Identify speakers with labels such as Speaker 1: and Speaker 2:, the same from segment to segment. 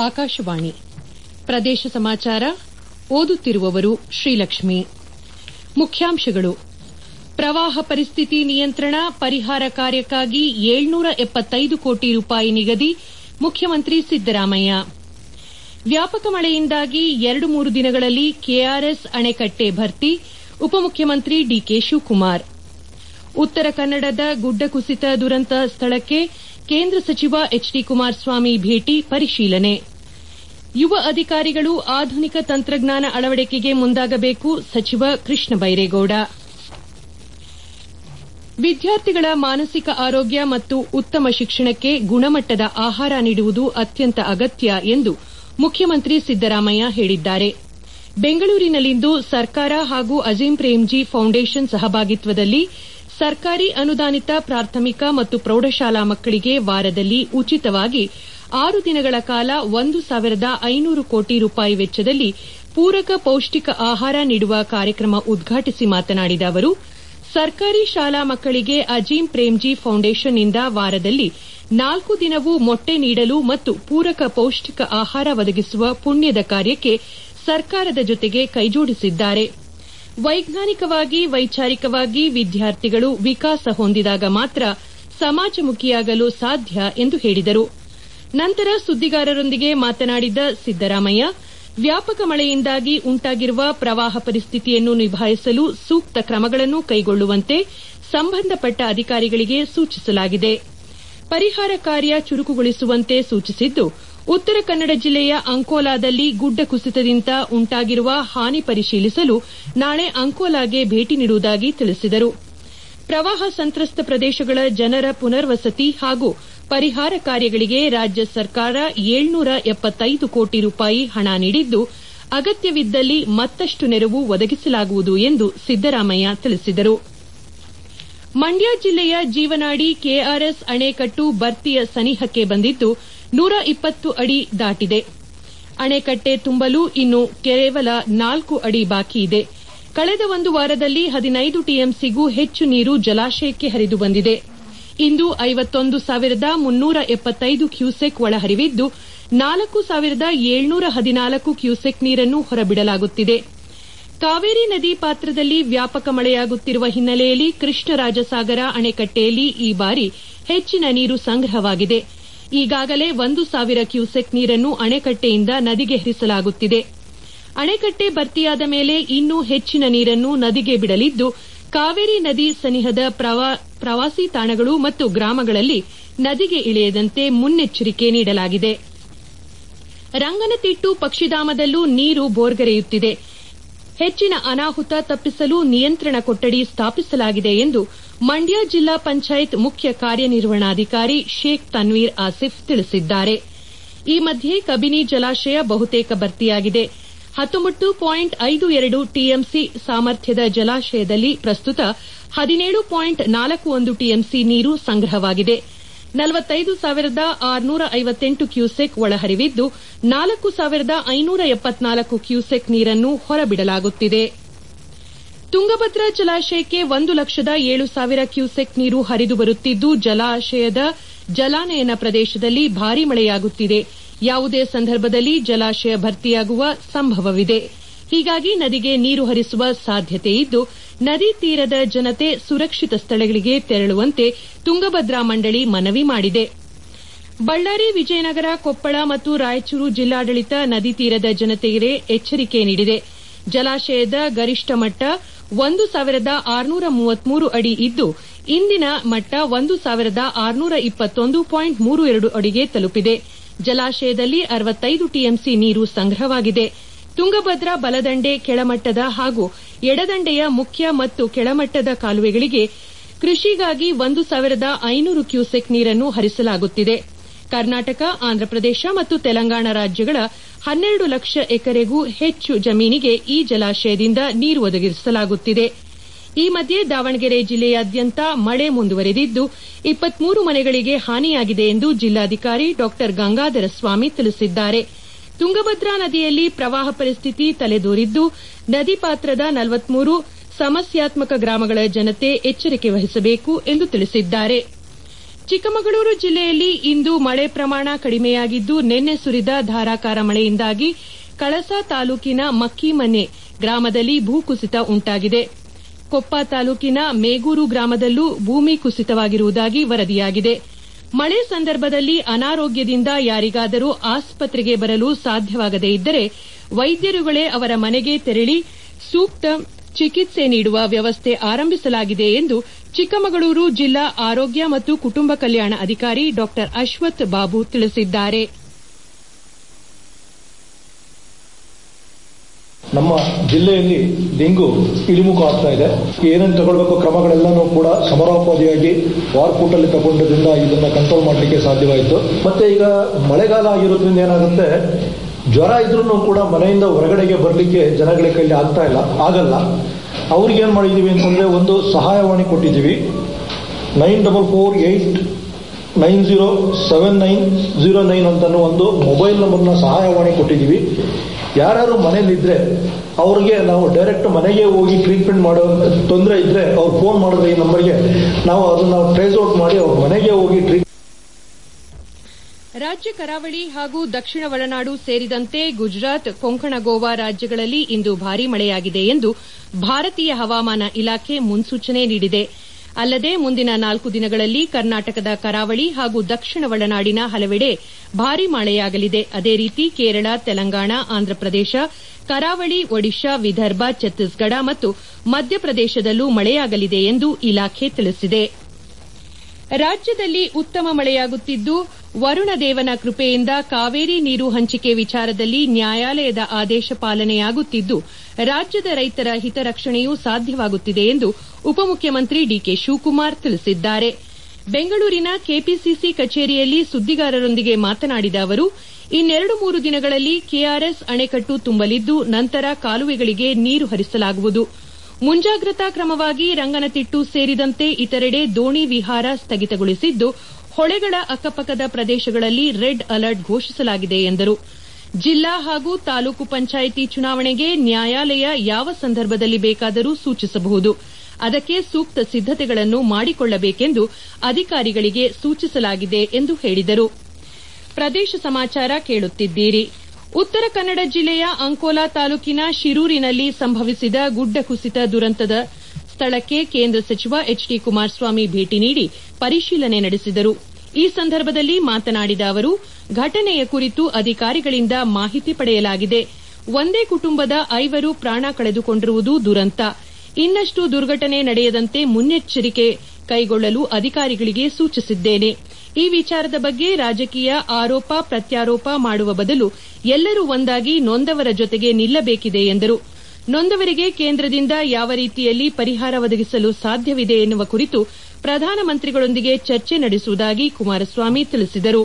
Speaker 1: ಆಕಾಶವಾಣಿ ಪ್ರದೇಶ ಸಮಾಚಾರ ಓದುತ್ತಿರುವವರು ಶ್ರೀಲಕ್ಷ್ಮಿ ಮುಖ್ಯಾಂಶಗಳು ಪ್ರವಾಹ ಪರಿಸ್ಥಿತಿ ನಿಯಂತ್ರಣ ಪರಿಹಾರ ಕಾರ್ಯಕ್ಕಾಗಿ ಏಳ್ನೂರ ಎಪ್ಪತ್ತೈದು ಕೋಟಿ ರೂಪಾಯಿ ನಿಗದಿ ಮುಖ್ಯಮಂತ್ರಿ ಸಿದ್ದರಾಮಯ್ಯ ವ್ಯಾಪಕ ಮಳೆಯಿಂದಾಗಿ ಎರಡು ಮೂರು ದಿನಗಳಲ್ಲಿ ಕೆಆರ್ಎಸ್ ಅಣೆಕಟ್ಟೆ ಭರ್ತಿ ಉಪಮುಖ್ಯಮಂತ್ರಿ ಡಿಕೆ ಶಿವಕುಮಾರ್ ಉತ್ತರ ಕನ್ನಡದ ಗುಡ್ಡ ಕುಸಿತ ದುರಂತ ಸ್ಥಳಕ್ಕೆ ಕೇಂದ್ರ ಸಚಿವ ಎಚ್ ಡಿ ಕುಮಾರಸ್ವಾಮಿ ಭೇಟಿ ಪರಿಶೀಲನೆ ಯುವ ಅಧಿಕಾರಿಗಳು ಆಧುನಿಕ ತಂತ್ರಜ್ಞಾನ ಅಳವಡಿಕೆಗೆ ಮುಂದಾಗಬೇಕು ಸಚಿವ ಕೃಷ್ಣ ಬೈರೇಗೌಡ ವಿದ್ಯಾರ್ಥಿಗಳ ಮಾನಸಿಕ ಆರೋಗ್ಯ ಮತ್ತು ಉತ್ತಮ ಶಿಕ್ಷಣಕ್ಕೆ ಗುಣಮಟ್ಟದ ಆಹಾರ ನೀಡುವುದು ಅತ್ಯಂತ ಅಗತ್ಯ ಎಂದು ಮುಖ್ಯಮಂತ್ರಿ ಸಿದ್ದರಾಮಯ್ಯ ಹೇಳಿದ್ದಾರೆ ಬೆಂಗಳೂರಿನಲ್ಲಿಂದು ಸರ್ಕಾರ ಹಾಗೂ ಅಜೀಂ ಪ್ರೇಮ್ಜಿ ಫೌಂಡೇಶನ್ ಸಹಭಾಗಿತ್ವದಲ್ಲಿ ಸರ್ಕಾರಿ ಅನುದಾನಿತ ಪ್ರಾಥಮಿಕ ಮತ್ತು ಪ್ರೌಢಶಾಲಾ ಮಕ್ಕಳಿಗೆ ವಾರದಲ್ಲಿ ಉಚಿತವಾಗಿ ಆರು ದಿನಗಳ ಕಾಲ ಒಂದು ಸಾವಿರದ ಐನೂರು ಕೋಟಿ ರೂಪಾಯಿ ವೆಚ್ಚದಲ್ಲಿ ಪೂರಕ ಪೌಷ್ಟಿಕ ಆಹಾರ ನೀಡುವ ಕಾರ್ಯಕ್ರಮ ಉದ್ಘಾಟಿಸಿ ಮಾತನಾಡಿದ ಅವರು ಸರ್ಕಾರಿ ಶಾಲಾ ಮಕ್ಕಳಿಗೆ ಅಜೀಂ ಪ್ರೇಮ್ಜಿ ಫೌಂಡೇಶನ್ನಿಂದ ವಾರದಲ್ಲಿ ನಾಲ್ಕು ದಿನವೂ ಮೊಟ್ಟೆ ನೀಡಲು ಮತ್ತು ಪೂರಕ ಪೌಷ್ಟಿಕ ಆಹಾರ ಒದಗಿಸುವ ಪುಣ್ಯದ ಕಾರ್ಯಕ್ಕೆ ಸರ್ಕಾರದ ಜೊತೆಗೆ ಕೈಜೋಡಿಸಿದ್ದಾರೆ ವೈಜ್ಞಾನಿಕವಾಗಿ ವೈಚಾರಿಕವಾಗಿ ವಿದ್ಯಾರ್ಥಿಗಳು ವಿಕಾಸ ಹೊಂದಿದಾಗ ಮಾತ್ರ ಸಮಾಜಮುಖಿಯಾಗಲು ಸಾಧ್ಯ ಎಂದು ಹೇಳಿದರು ನಂತರ ಸುದ್ದಿಗಾರರೊಂದಿಗೆ ಮಾತನಾಡಿದ ಸಿದ್ದರಾಮಯ್ಯ ವ್ಯಾಪಕ ಮಳೆಯಿಂದಾಗಿ ಉಂಟಾಗಿರುವ ಪ್ರವಾಹ ಪರಿಸ್ಥಿತಿಯನ್ನು ನಿಭಾಯಿಸಲು ಸೂಕ್ತ ಕ್ರಮಗಳನ್ನು ಕೈಗೊಳ್ಳುವಂತೆ ಸಂಬಂಧಪಟ್ಟ ಅಧಿಕಾರಿಗಳಿಗೆ ಸೂಚಿಸಲಾಗಿದೆ ಪರಿಹಾರ ಕಾರ್ಯ ಚುರುಕುಗೊಳಿಸುವಂತೆ ಸೂಚಿಸಿದ್ದು ಉತ್ತರ ಕನ್ನಡ ಜಿಲ್ಲೆಯ ಅಂಕೋಲಾದಲ್ಲಿ ಗುಡ್ಡ ಕುಸಿತದಿಂದ ಉಂಟಾಗಿರುವ ಹಾನಿ ಪರಿಶೀಲಿಸಲು ನಾಳೆ ಅಂಕೋಲಾಗೆ ಭೇಟಿ ನೀಡುವುದಾಗಿ ತಿಳಿಸಿದರು ಪ್ರವಾಹ ಸಂತ್ರಸ್ತ ಪ್ರದೇಶಗಳ ಜನರ ಪುನರ್ವಸತಿ ಹಾಗೂ ಪರಿಹಾರ ಕಾರ್ಯಗಳಿಗೆ ರಾಜ್ಯ ಸರ್ಕಾರ ಏಳ್ನೂರ ಎಪ್ಪತ್ತೈದು ಕೋಟಿ ರೂಪಾಯಿ ಹಣ ನೀಡಿದ್ದು ಅಗತ್ಯವಿದ್ದಲ್ಲಿ ಮತ್ತಷ್ಟು ನೆರವು ಒದಗಿಸಲಾಗುವುದು ಎಂದು ಸಿದ್ದರಾಮಯ್ಯ ತಿಳಿಸಿದರು ಮಂಡ್ಯ ಜಿಲ್ಲೆಯ ಜೀವನಾಡಿ ಕೆಆರ್ಎಸ್ ಅಣೆಕಟ್ಟು ಭರ್ತಿಯ ಸನಿಹಕ್ಕೆ ಬಂದಿದ್ದು ನೂರ ಇಪ್ಪತ್ತು ಅಡಿ ದಾಟಿದೆ ಅಣೆಕಟ್ಟೆ ತುಂಬಲು ಇನ್ನು ಕೇವಲ ನಾಲ್ಕು ಅಡಿ ಬಾಕಿ ಇದೆ ಕಳೆದ ಒಂದು ವಾರದಲ್ಲಿ ಹದಿನೈದು ಟಿಎಂಸಿಗೂ ಹೆಚ್ಚು ನೀರು ಜಲಾಶಯಕ್ಕೆ ಹರಿದು ಬಂದಿದೆ ಇಂದು ಐವತ್ತೊಂದು ಸಾವಿರದ ಮುನ್ನೂರ ಎಪ್ಪತ್ತೈದು ಕ್ಯೂಸೆಕ್ ಒಳಹರಿವಿದ್ದು ನಾಲ್ಕು ಸಾವಿರದ ಏಳ್ನೂರ ಹದಿನಾಲ್ಕು ಕ್ಯೂಸೆಕ್ ನೀರನ್ನು ಹೊರಬಿಡಲಾಗುತ್ತಿದೆ ಕಾವೇರಿ ನದಿ ಪಾತ್ರದಲ್ಲಿ ವ್ಯಾಪಕ ಮಳೆಯಾಗುತ್ತಿರುವ ಹಿನ್ನೆಲೆಯಲ್ಲಿ ಕೃಷ್ಣರಾಜಸಾಗರ ಅಣೆಕಟ್ಟೆಯಲ್ಲಿ ಈ ಬಾರಿ ಹೆಚ್ಚಿನ ನೀರು ಸಂಗ್ರಹವಾಗಿದೆ ಈಗಾಗಲೇ ಒಂದು ಸಾವಿರ ಕ್ಯೂಸೆಕ್ ನೀರನ್ನು ಅಣೆಕಟ್ಟೆಯಿಂದ ನದಿಗೆ ಹರಿಸಲಾಗುತ್ತಿದೆ ಅಣೆಕಟ್ಟೆ ಭರ್ತಿಯಾದ ಮೇಲೆ ಇನ್ನೂ ಹೆಚ್ಚಿನ ನೀರನ್ನು ನದಿಗೆ ಬಿಡಲಿದ್ದು ಕಾವೇರಿ ನದಿ ಸನಿಹದ ಪ್ರವಾಸಿ ತಾಣಗಳು ಮತ್ತು ಗ್ರಾಮಗಳಲ್ಲಿ ನದಿಗೆ ಇಳಿಯದಂತೆ ಮುನ್ನೆಚ್ಚರಿಕೆ ನೀಡಲಾಗಿದೆ ರಂಗನತಿಟ್ಟು ಪಕ್ಷಿಧಾಮದಲ್ಲೂ ನೀರು ಬೋರ್ಗರೆಯುತ್ತಿದೆ ಹೆಚ್ಚಿನ ಅನಾಹುತ ತಪ್ಪಿಸಲು ನಿಯಂತ್ರಣ ಕೊಠಡಿ ಸ್ಥಾಪಿಸಲಾಗಿದೆ ಎಂದು ಮಂಡ್ಯ ಜಿಲ್ಲಾ ಪಂಚಾಯತ್ ಮುಖ್ಯ ಕಾರ್ಯನಿರ್ವಹಣಾಧಿಕಾರಿ ಶೇಖ್ ತನ್ವೀರ್ ಆಸಿಫ್ ತಿಳಿಸಿದ್ದಾರೆ ಈ ಮಧ್ಯೆ ಕಬಿನಿ ಜಲಾಶಯ ಬಹುತೇಕ ಭರ್ತಿಯಾಗಿದೆ ಹತ್ತೊಂಬತ್ತು ಪಾಯಿಂಟ್ ಐದು ಎರಡು ಟಿಎಂಸಿ ಸಾಮರ್ಥ್ಯದ ಜಲಾಶಯದಲ್ಲಿ ಪ್ರಸ್ತುತ ಹದಿನೇಳು ಪಾಯಿಂಟ್ ನಾಲ್ಕು ಒಂದು ಟಿಎಂಸಿ ನೀರು ಸಂಗ್ರಹವಾಗಿದೆ ನಲವತ್ತೈದು ಸಾವಿರದ ಆರುನೂರ ಐವತ್ತೆಂಟು ಕ್ಯೂಸೆಕ್ ಒಳಹರಿವಿದ್ದು ನಾಲ್ಕು ಸಾವಿರದ ಐನೂರ ಎಪ್ಪತ್ನಾಲ್ಕು ಕ್ಯೂಸೆಕ್ ನೀರನ್ನು ಹೊರಬಿಡಲಾಗುತ್ತಿದೆ ತುಂಗಭದ್ರಾ ಜಲಾಶಯಕ್ಕೆ ಒಂದು ಲಕ್ಷದ ಏಳು ಸಾವಿರ ಕ್ಯೂಸೆಕ್ ನೀರು ಹರಿದು ಬರುತ್ತಿದ್ದು ಜಲಾಶಯದ ಜಲಾನಯನ ಪ್ರದೇಶದಲ್ಲಿ ಭಾರೀ ಮಳೆಯಾಗುತ್ತಿದೆ ಯಾವುದೇ ಸಂದರ್ಭದಲ್ಲಿ ಜಲಾಶಯ ಭರ್ತಿಯಾಗುವ ಸಂಭವವಿದೆ ಹೀಗಾಗಿ ನದಿಗೆ ನೀರು ಹರಿಸುವ ಸಾಧ್ಯತೆ ಇದ್ದು ನದಿ ತೀರದ ಜನತೆ ಸುರಕ್ಷಿತ ಸ್ಥಳಗಳಿಗೆ ತೆರಳುವಂತೆ ತುಂಗಭದ್ರಾ ಮಂಡಳಿ ಮನವಿ ಮಾಡಿದೆ ಬಳ್ಳಾರಿ ವಿಜಯನಗರ ಕೊಪ್ಪಳ ಮತ್ತು ರಾಯಚೂರು ಜಿಲ್ಲಾಡಳಿತ ನದಿ ತೀರದ ಜನತೆಗೆ ಎಚ್ಚರಿಕೆ ನೀಡಿದೆ ಜಲಾಶಯದ ಗರಿಷ್ಠ ಮಟ್ಟ ಒಂದು ಸಾವಿರದ ಆರುನೂರ ಮೂವತ್ಮೂರು ಅಡಿ ಇದ್ದು ಇಂದಿನ ಮಟ್ಟ ಒಂದು ಸಾವಿರದ ಆರುನೂರ ಇಪ್ಪತ್ತೊಂದು ಪಾಯಿಂಟ್ ಮೂರು ಎರಡು ಅಡಿಗೆ ತಲುಪಿದೆ ಜಲಾಶಯದಲ್ಲಿ ಅರವತ್ತೈದು ಟಿಎಂಸಿ ನೀರು ಸಂಗ್ರಹವಾಗಿದೆ ತುಂಗಭದ್ರಾ ಬಲದಂಡೆ ಕೆಳಮಟ್ಟದ ಹಾಗೂ ಎಡದಂಡೆಯ ಮುಖ್ಯ ಮತ್ತು ಕೆಳಮಟ್ಟದ ಕಾಲುವೆಗಳಿಗೆ ಕೃಷಿಗಾಗಿ ಒಂದು ಸಾವಿರದ ಐನೂರು ಕ್ಯೂಸೆಕ್ ನೀರನ್ನು ಹರಿಸಲಾಗುತ್ತಿದೆ ಕರ್ನಾಟಕ ಆಂಧ್ರಪ್ರದೇಶ ಮತ್ತು ತೆಲಂಗಾಣ ರಾಜ್ಯಗಳ ಹನ್ನೆರಡು ಲಕ್ಷ ಎಕರೆಗೂ ಹೆಚ್ಚು ಜಮೀನಿಗೆ ಈ ಜಲಾಶಯದಿಂದ ನೀರು ಒದಗಿಸಲಾಗುತ್ತಿದೆ ಈ ಮಧ್ಯೆ ದಾವಣಗೆರೆ ಜಿಲ್ಲೆಯಾದ್ಯಂತ ಮಳೆ ಮುಂದುವರೆದಿದ್ದು ಇಪ್ಪತ್ಮೂರು ಮನೆಗಳಿಗೆ ಹಾನಿಯಾಗಿದೆ ಎಂದು ಜಿಲ್ಲಾಧಿಕಾರಿ ಡಾ ಗಂಗಾಧರ ಸ್ವಾಮಿ ತಿಳಿಸಿದ್ದಾರೆ ತುಂಗಭದ್ರಾ ನದಿಯಲ್ಲಿ ಪ್ರವಾಹ ಪರಿಸ್ಥಿತಿ ತಲೆದೋರಿದ್ದು ನದಿ ಪಾತ್ರದ ನಲವತ್ಮೂರು ಸಮಸ್ಯಾತ್ಮಕ ಗ್ರಾಮಗಳ ಜನತೆ ಎಚ್ಚರಿಕೆ ವಹಿಸಬೇಕು ಎಂದು ತಿಳಿಸಿದ್ದಾರೆ ಚಿಕ್ಕಮಗಳೂರು ಜಿಲ್ಲೆಯಲ್ಲಿ ಇಂದು ಮಳೆ ಪ್ರಮಾಣ ಕಡಿಮೆಯಾಗಿದ್ದು ನಿನ್ನೆ ಸುರಿದ ಧಾರಾಕಾರ ಮಳೆಯಿಂದಾಗಿ ಕಳಸಾ ತಾಲೂಕಿನ ಮಕ್ಕಿಮನೆ ಗ್ರಾಮದಲ್ಲಿ ಭೂಕುಸಿತ ಉಂಟಾಗಿದೆ ಕೊಪ್ಪ ತಾಲೂಕಿನ ಮೇಗೂರು ಗ್ರಾಮದಲ್ಲೂ ಭೂಮಿ ಕುಸಿತವಾಗಿರುವುದಾಗಿ ವರದಿಯಾಗಿದೆ ಮಳೆ ಸಂದರ್ಭದಲ್ಲಿ ಅನಾರೋಗ್ಯದಿಂದ ಯಾರಿಗಾದರೂ ಆಸ್ಪತ್ರೆಗೆ ಬರಲು ಸಾಧ್ಯವಾಗದೇ ಇದ್ದರೆ ವೈದ್ಯರುಗಳೇ ಅವರ ಮನೆಗೆ ತೆರಳಿ ಸೂಕ್ತ ಚಿಕಿತ್ಸೆ ನೀಡುವ ವ್ಯವಸ್ಥೆ ಆರಂಭಿಸಲಾಗಿದೆ ಎಂದು ಚಿಕ್ಕಮಗಳೂರು ಜಿಲ್ಲಾ ಆರೋಗ್ಯ ಮತ್ತು ಕುಟುಂಬ ಕಲ್ಯಾಣ ಅಧಿಕಾರಿ ಡಾ ಅಶ್ವಥ್ ಬಾಬು ತಿಳಿಸಿದ್ದಾರೆ
Speaker 2: ನಮ್ಮ ಜಿಲ್ಲೆಯಲ್ಲಿ ಡೆಂಗು ಇಳಿಮುಖ ಆಗ್ತಾ ಇದೆ ಏನೇನು ತಗೊಳ್ಬೇಕು ಕ್ರಮಗಳೆಲ್ಲನೂ ಕೂಡ ಸಮರೋಪಾದಿಯಾಗಿ ವಾರ್ಪೂಟಲ್ಲಿ ತಗೊಂಡದ್ರಿಂದ ಇದನ್ನ ಕಂಟ್ರೋಲ್ ಮಾಡಲಿಕ್ಕೆ ಸಾಧ್ಯವಾಯಿತು ಮತ್ತೆ ಈಗ ಮಳೆಗಾಲ ಆಗಿರೋದ್ರಿಂದ ಏನಾಗುತ್ತೆ ಜ್ವರ ಇದ್ರೂ ಕೂಡ ಮನೆಯಿಂದ ಹೊರಗಡೆಗೆ ಬರಲಿಕ್ಕೆ ಜನಗಳ ಕೈಲಿ ಆಗ್ತಾ ಇಲ್ಲ ಆಗಲ್ಲ ಅವ್ರಿಗೆ ಏನು ಮಾಡಿದ್ದೀವಿ ಅಂತಂದ್ರೆ ಒಂದು ಸಹಾಯವಾಣಿ ಕೊಟ್ಟಿದ್ದೀವಿ nine double four eight nine zero seven nine zero nine ಅಂತನೂ ಒಂದು ಮೊಬೈಲ್ ನಂಬರ್ನ ಸಹಾಯವಾಣಿ ಕೊಟ್ಟಿದ್ದೀವಿ ಯಾರ್ಯಾರು ಮನೇಲಿದ್ರೆ ಅವ್ರಿಗೆ ನಾವು ಡೈರೆಕ್ಟ್ ಮನೆಗೆ ಹೋಗಿ ಟ್ರೀಟ್ಮೆಂಟ್ ಮಾಡೋ ತೊಂದರೆ ಇದ್ರೆ ಅವ್ರು ಫೋನ್ ಮಾಡಿದ್ರೆ ಈ ನಂಬರ್ಗೆ ನಾವು ಅದನ್ನ ಟ್ರೇಸ್ ಔಟ್ ಮಾಡಿ ಅವ್ರ ಮನೆಗೆ ಹೋಗಿ ಟ್ರೀಟ್
Speaker 1: ರಾಜ್ಯ ಕರಾವಳಿ ಹಾಗೂ ದಕ್ಷಿಣ ಒಳನಾಡು ಸೇರಿದಂತೆ ಗುಜರಾತ್ ಕೊಂಕಣ ಗೋವಾ ರಾಜ್ಯಗಳಲ್ಲಿ ಇಂದು ಭಾರೀ ಮಳೆಯಾಗಿದೆ ಎಂದು ಭಾರತೀಯ ಹವಾಮಾನ ಇಲಾಖೆ ಮುನ್ಸೂಚನೆ ನೀಡಿದೆ ಅಲ್ಲದೆ ಮುಂದಿನ ನಾಲ್ಕು ದಿನಗಳಲ್ಲಿ ಕರ್ನಾಟಕದ ಕರಾವಳಿ ಹಾಗೂ ದಕ್ಷಿಣ ಒಳನಾಡಿನ ಹಲವೆಡೆ ಭಾರೀ ಮಳೆಯಾಗಲಿದೆ ಅದೇ ರೀತಿ ಕೇರಳ ತೆಲಂಗಾಣ ಆಂಧ್ರಪ್ರದೇಶ ಕರಾವಳಿ ಒಡಿಶಾ ವಿದರ್ಭ ಛತ್ತೀಸ್ಗಢ ಮತ್ತು ಮಧ್ಯಪ್ರದೇಶದಲ್ಲೂ ಮಳೆಯಾಗಲಿದೆ ಎಂದು ಇಲಾಖೆ ತಿಳಿಸಿದೆ ರಾಜ್ಯದಲ್ಲಿ ಉತ್ತಮ ಮಳೆಯಾಗುತ್ತಿದ್ದು ವರುಣದೇವನ ಕೃಪೆಯಿಂದ ಕಾವೇರಿ ನೀರು ಹಂಚಿಕೆ ವಿಚಾರದಲ್ಲಿ ನ್ಯಾಯಾಲಯದ ಆದೇಶ ಪಾಲನೆಯಾಗುತ್ತಿದ್ದು ರಾಜ್ಯದ ರೈತರ ಹಿತರಕ್ಷಣೆಯೂ ಸಾಧ್ಯವಾಗುತ್ತಿದೆ ಎಂದು ಉಪಮುಖ್ಯಮಂತ್ರಿ ಡಿಕೆ ಶಿವಕುಮಾರ್ ತಿಳಿಸಿದ್ದಾರೆ ಬೆಂಗಳೂರಿನ ಕೆಪಿಸಿಸಿ ಕಚೇರಿಯಲ್ಲಿ ಸುದ್ದಿಗಾರರೊಂದಿಗೆ ಮಾತನಾಡಿದ ಅವರು ಇನ್ನೆರಡು ಮೂರು ದಿನಗಳಲ್ಲಿ ಕೆಆರ್ಎಸ್ ಅಣೆಕಟ್ಟು ತುಂಬಲಿದ್ದು ನಂತರ ಕಾಲುವೆಗಳಿಗೆ ನೀರು ಹರಿಸಲಾಗುವುದು ಮುಂಜಾಗ್ರತಾ ಕ್ರಮವಾಗಿ ರಂಗನತಿಟ್ಟು ಸೇರಿದಂತೆ ಇತರೆಡೆ ದೋಣಿ ವಿಹಾರ ಸ್ಥಗಿತಗೊಳಿಸಿದ್ದು ಹೊಳೆಗಳ ಅಕ್ಕಪಕ್ಕದ ಪ್ರದೇಶಗಳಲ್ಲಿ ರೆಡ್ ಅಲರ್ಟ್ ಘೋಷಿಸಲಾಗಿದೆ ಎಂದರು ಜಿಲ್ಲಾ ಹಾಗೂ ತಾಲೂಕು ಪಂಚಾಯಿತಿ ಚುನಾವಣೆಗೆ ನ್ಯಾಯಾಲಯ ಯಾವ ಸಂದರ್ಭದಲ್ಲಿ ಬೇಕಾದರೂ ಸೂಚಿಸಬಹುದು ಅದಕ್ಕೆ ಸೂಕ್ತ ಸಿದ್ದತೆಗಳನ್ನು ಮಾಡಿಕೊಳ್ಳಬೇಕೆಂದು ಅಧಿಕಾರಿಗಳಿಗೆ ಸೂಚಿಸಲಾಗಿದೆ ಎಂದು ಹೇಳಿದರು ಪ್ರದೇಶ ಸಮಾಚಾರ ಕೇಳುತ್ತಿದ್ದೀರಿ ಉತ್ತರ ಕನ್ನಡ ಜಿಲ್ಲೆಯ ಅಂಕೋಲಾ ತಾಲೂಕಿನ ಶಿರೂರಿನಲ್ಲಿ ಸಂಭವಿಸಿದ ಗುಡ್ಡ ಕುಸಿತ ದುರಂತದ ಸ್ಥಳಕ್ಕೆ ಕೇಂದ್ರ ಸಚಿವ ಎಚ್ ಡಿ ಕುಮಾರಸ್ವಾಮಿ ಭೇಟಿ ನೀಡಿ ಪರಿಶೀಲನೆ ನಡೆಸಿದರು ಈ ಸಂದರ್ಭದಲ್ಲಿ ಮಾತನಾಡಿದ ಅವರು ಘಟನೆಯ ಕುರಿತು ಅಧಿಕಾರಿಗಳಿಂದ ಮಾಹಿತಿ ಪಡೆಯಲಾಗಿದೆ ಒಂದೇ ಕುಟುಂಬದ ಐವರು ಪ್ರಾಣ ಕಳೆದುಕೊಂಡಿರುವುದು ದುರಂತ ಇನ್ನಷ್ಟು ದುರ್ಘಟನೆ ನಡೆಯದಂತೆ ಮುನ್ನೆಚ್ಚರಿಕೆ ಕೈಗೊಳ್ಳಲು ಅಧಿಕಾರಿಗಳಿಗೆ ಸೂಚಿಸಿದ್ದೇನೆ ಈ ವಿಚಾರದ ಬಗ್ಗೆ ರಾಜಕೀಯ ಆರೋಪ ಪ್ರತ್ಯಾರೋಪ ಮಾಡುವ ಬದಲು ಎಲ್ಲರೂ ಒಂದಾಗಿ ನೊಂದವರ ಜೊತೆಗೆ ನಿಲ್ಲಬೇಕಿದೆ ಎಂದರು ನೊಂದವರಿಗೆ ಕೇಂದ್ರದಿಂದ ಯಾವ ರೀತಿಯಲ್ಲಿ ಪರಿಹಾರ ಒದಗಿಸಲು ಸಾಧ್ಯವಿದೆ ಎನ್ನುವ ಕುರಿತು ಪ್ರಧಾನಮಂತ್ರಿಗಳೊಂದಿಗೆ ಚರ್ಚೆ ನಡೆಸುವುದಾಗಿ ಕುಮಾರಸ್ವಾಮಿ ತಿಳಿಸಿದರು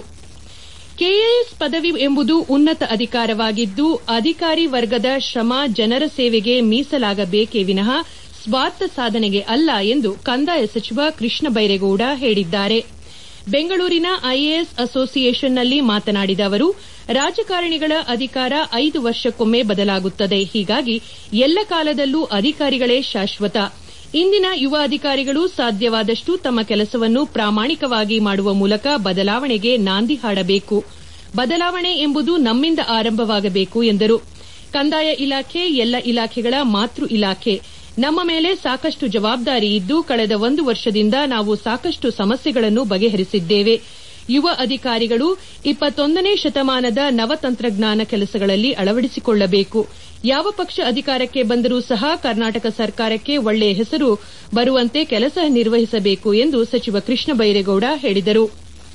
Speaker 1: ಕೆಎಎಸ್ ಪದವಿ ಎಂಬುದು ಉನ್ನತ ಅಧಿಕಾರವಾಗಿದ್ದು ಅಧಿಕಾರಿ ವರ್ಗದ ಶ್ರಮ ಜನರ ಸೇವೆಗೆ ಮೀಸಲಾಗಬೇಕೇ ವಿನಃ ಸ್ವಾರ್ಥ ಸಾಧನೆಗೆ ಅಲ್ಲ ಎಂದು ಕಂದಾಯ ಸಚಿವ ಕೃಷ್ಣ ಬೈರೇಗೌಡ ಹೇಳಿದ್ದಾರೆ ಬೆಂಗಳೂರಿನ ಐಎಎಸ್ ಅಸೋಸಿಯೇಷನ್ನಲ್ಲಿ ಮಾತನಾಡಿದ ಅವರು ರಾಜಕಾರಣಿಗಳ ಅಧಿಕಾರ ಐದು ವರ್ಷಕ್ಕೊಮ್ಮೆ ಬದಲಾಗುತ್ತದೆ ಹೀಗಾಗಿ ಎಲ್ಲ ಕಾಲದಲ್ಲೂ ಅಧಿಕಾರಿಗಳೇ ಶಾಶ್ವತ ಇಂದಿನ ಯುವ ಅಧಿಕಾರಿಗಳು ಸಾಧ್ಯವಾದಷ್ಟು ತಮ್ಮ ಕೆಲಸವನ್ನು ಪ್ರಾಮಾಣಿಕವಾಗಿ ಮಾಡುವ ಮೂಲಕ ಬದಲಾವಣೆಗೆ ನಾಂದಿ ಹಾಡಬೇಕು ಬದಲಾವಣೆ ಎಂಬುದು ನಮ್ಮಿಂದ ಆರಂಭವಾಗಬೇಕು ಎಂದರು ಕಂದಾಯ ಇಲಾಖೆ ಎಲ್ಲ ಇಲಾಖೆಗಳ ಮಾತೃ ಇಲಾಖೆ ನಮ್ಮ ಮೇಲೆ ಸಾಕಷ್ಟು ಜವಾಬ್ದಾರಿ ಇದ್ದು ಕಳೆದ ಒಂದು ವರ್ಷದಿಂದ ನಾವು ಸಾಕಷ್ಟು ಸಮಸ್ಯೆಗಳನ್ನು ಬಗೆಹರಿಸಿದ್ದೇವೆ ಯುವ ಅಧಿಕಾರಿಗಳು ಇಪ್ಪತ್ತೊಂದನೇ ಶತಮಾನದ ನವತಂತ್ರಜ್ಞಾನ ಕೆಲಸಗಳಲ್ಲಿ ಅಳವಡಿಸಿಕೊಳ್ಳಬೇಕು ಯಾವ ಪಕ್ಷ ಅಧಿಕಾರಕ್ಕೆ ಬಂದರೂ ಸಹ ಕರ್ನಾಟಕ ಸರ್ಕಾರಕ್ಕೆ ಒಳ್ಳೆಯ ಹೆಸರು ಬರುವಂತೆ ಕೆಲಸ ನಿರ್ವಹಿಸಬೇಕು ಎಂದು ಸಚಿವ ಕೃಷ್ಣ ಬೈರೇಗೌಡ ಹೇಳಿದರು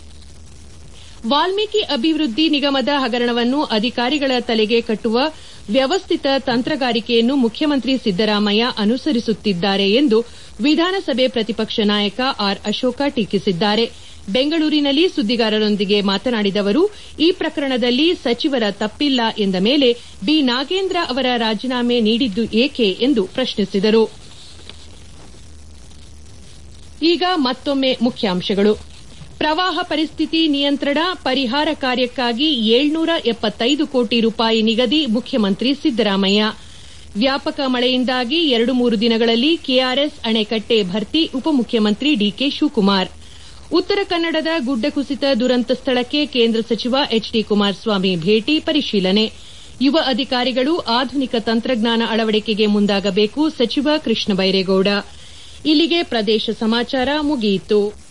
Speaker 1: ವಾಲ್ಮೀಕಿ ಅಭಿವೃದ್ಧಿ ನಿಗಮದ ಹಗರಣವನ್ನು ಅಧಿಕಾರಿಗಳ ತಲೆಗೆ ಕಟ್ಟುವ ವ್ಯವಸ್ಥಿತ ತಂತ್ರಗಾರಿಕೆಯನ್ನು ಮುಖ್ಯಮಂತ್ರಿ ಸಿದ್ದರಾಮಯ್ಯ ಅನುಸರಿಸುತ್ತಿದ್ದಾರೆ ಎಂದು ವಿಧಾನಸಭೆ ಪ್ರತಿಪಕ್ಷ ನಾಯಕ ಆರ್ ಅಶೋಕ ಟೀಕಿಸಿದ್ದಾರೆ ಬೆಂಗಳೂರಿನಲ್ಲಿ ಸುದ್ದಿಗಾರರೊಂದಿಗೆ ಮಾತನಾಡಿದ ಅವರು ಈ ಪ್ರಕರಣದಲ್ಲಿ ಸಚಿವರ ತಪ್ಪಿಲ್ಲ ಎಂದ ಮೇಲೆ ಬಿ ನಾಗೇಂದ್ರ ಅವರ ರಾಜೀನಾಮೆ ನೀಡಿದ್ದು ಏಕೆ ಎಂದು ಪ್ರಶ್ನಿಸಿದರು ಈಗ ಮತ್ತೊಮ್ಮೆ ಮುಖ್ಯಾಂಶಗಳು ಪ್ರವಾಹ ಪರಿಸ್ಥಿತಿ ನಿಯಂತ್ರಣ ಪರಿಹಾರ ಕಾರ್ಯಕ್ಕಾಗಿ ಏಳ್ನೂರ ಎಪ್ಪತ್ತೈದು ಕೋಟಿ ರೂಪಾಯಿ ನಿಗದಿ ಮುಖ್ಯಮಂತ್ರಿ ಸಿದ್ದರಾಮಯ್ಯ ವ್ಯಾಪಕ ಮಳೆಯಿಂದಾಗಿ ಎರಡು ಮೂರು ದಿನಗಳಲ್ಲಿ ಕೆಆರ್ಎಸ್ ಅಣೆಕಟ್ಟೆ ಭರ್ತಿ ಉಪಮುಖ್ಯಮಂತ್ರಿ ಡಿಕೆ ಶಿವಕುಮಾರ್ ಉತ್ತರ ಕನ್ನಡದ ಗುಡ್ಡ ಕುಸಿತ ದುರಂತ ಸ್ಥಳಕ್ಕೆ ಕೇಂದ್ರ ಸಚಿವ ಎಚ್ ಡಿ ಕುಮಾರಸ್ವಾಮಿ ಭೇಟಿ ಪರಿಶೀಲನೆ ಯುವ ಅಧಿಕಾರಿಗಳು ಆಧುನಿಕ ತಂತ್ರಜ್ಞಾನ ಅಳವಡಿಕೆಗೆ ಮುಂದಾಗಬೇಕು ಸಚಿವ ಕೃಷ್ಣ ಬೈರೇಗೌಡ ಇಲ್ಲಿಗೆ ಪ್ರದೇಶ ಸಮಾಚಾರ ಮುಗಿಯಿತು